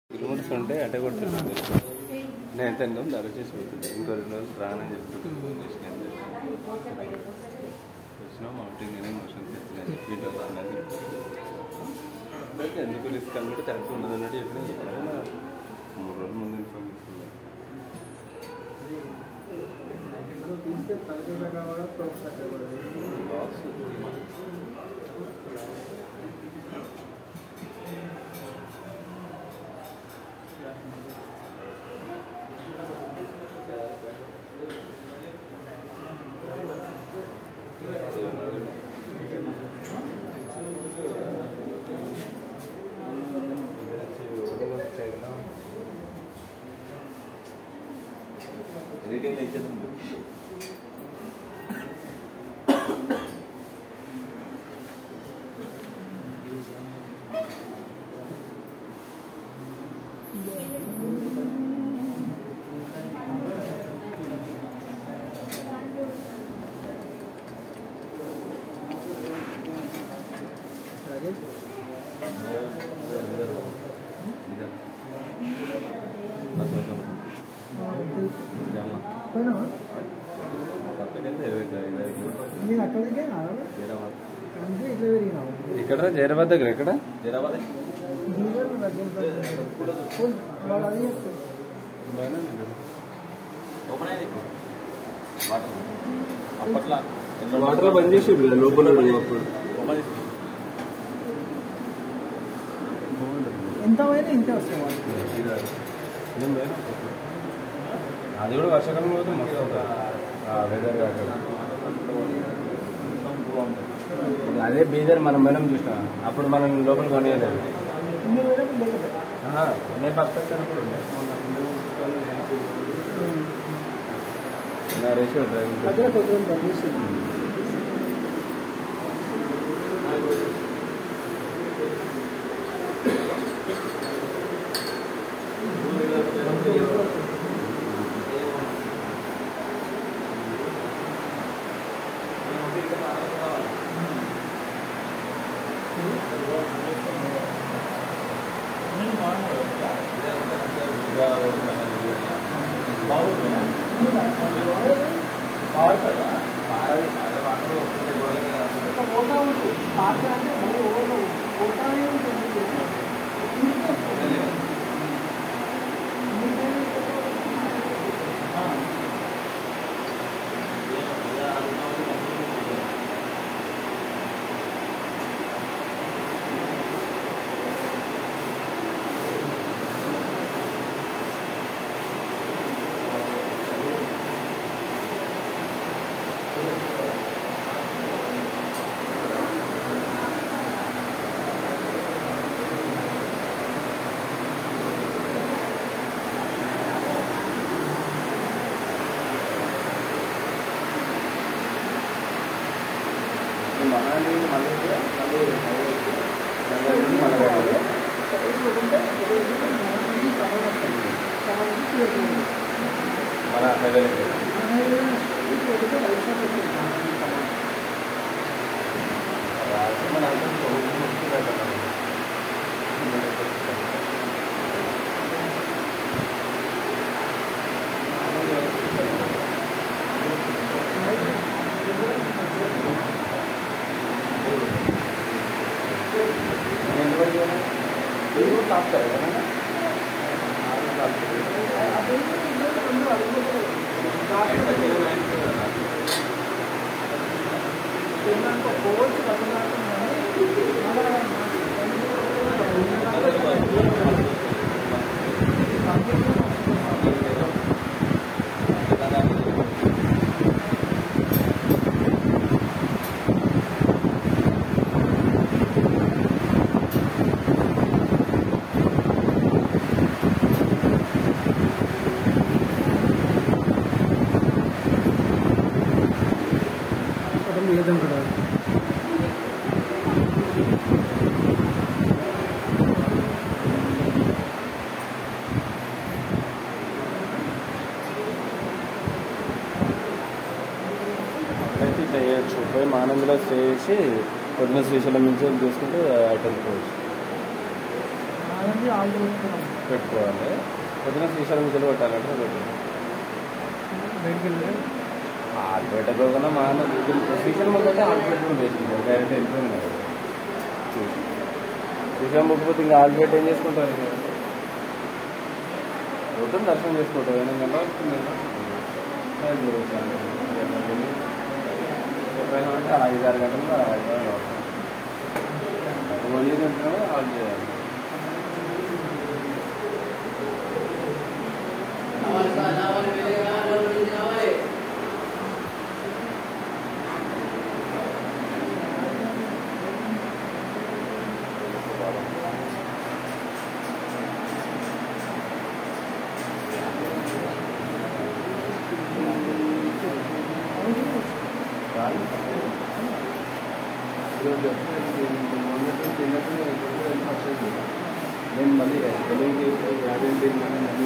Kilometres ఉంటే అటే కొడుతుంది నేను ఎంత ఎంత ధర చేసి పోతుంది ఇంకో రెండు రోజులు రానని చెప్తుంటే ఫోన్ చేసి నేను వచ్చినా అవుటింగ్ నేను మోషన్ తెచ్చినాను వీటిలో రానని అయితే ఎందుకు రిస్క్ అన్నట్టు కరెక్ట్ ఉండదు అన్నట్టు చెప్పిన చెప్పినా మూడు రోజుల ముందు ఇన్ఫార్మ్ ఇస్తున్నాను లాస్ ఎడిటింగ్ ఇచ్చేది నేను అక్కడికే అంటే ఇట్లా పెరిగినావు ఇక్కడ జైరాబాద్ దగ్గర ఎక్కడ జీవన్ దగ్గర వాడు అది చెప్తాడు వాటర్ బంద్ చేసి లోపల అప్పుడు ఎంత అయినా ఇంతే వస్తాయి వాడికి అది కూడా వర్షాకాలంలో పోతే మస్తు వెదర్ అదే బీదర్ మనం మేడం చూసినాం అప్పుడు మనం లోపల కొనియలేదు ఇన్ని వేలకు లేకపోతే నేను పక్కన కూడా నరేష్ డ్రైవింగ్ దగ్గర కొద్దిగా తగ్గిస్తుంది మన హైదరాబాద్ లేదం కదా అయితే చేయొచ్చు పోయి మానందిలో స్టే చేసి పొద్దున శ్రీశైలం నుంచి చూసుకుంటే అటు వెళ్ళిపోవచ్చు అది అనేది ఆల్రెడీ పెట్టుకున్నాం పెట్టుకోవాలి పొద్దున శ్రీశైలం ముద్దలు కొట్టాలంటే పెట్టు బయటికి వెళ్ళి ఆలు పెట్టకోకుండా మా అన్న ముద్దలు శ్రీశైలం ముద్ద అంటే ఆలు పెట్టుకుని వేసింది డైరెక్ట్ వెళ్ళిపోయింది కదా. చూసి శ్రీశైలం ముగ్గిపోతే ఇంకా ఆలు పెట్టి ఏం చేసుకుంటారు ఇక? పొద్దున్న దర్శనం చేసుకుంటాం ఎనిమిది గంటల వస్తుంది కదా. బయలుదేరి వచ్చాను. ఎప్పుడైనా అంటే ఐదు ఆరు గంటల్లో హైదరాబాద్ వస్తాం. పోయి తింటున్నాము ఆలు చేయాలి నేను మళ్ళీ తెలుగు యాభై మళ్ళీ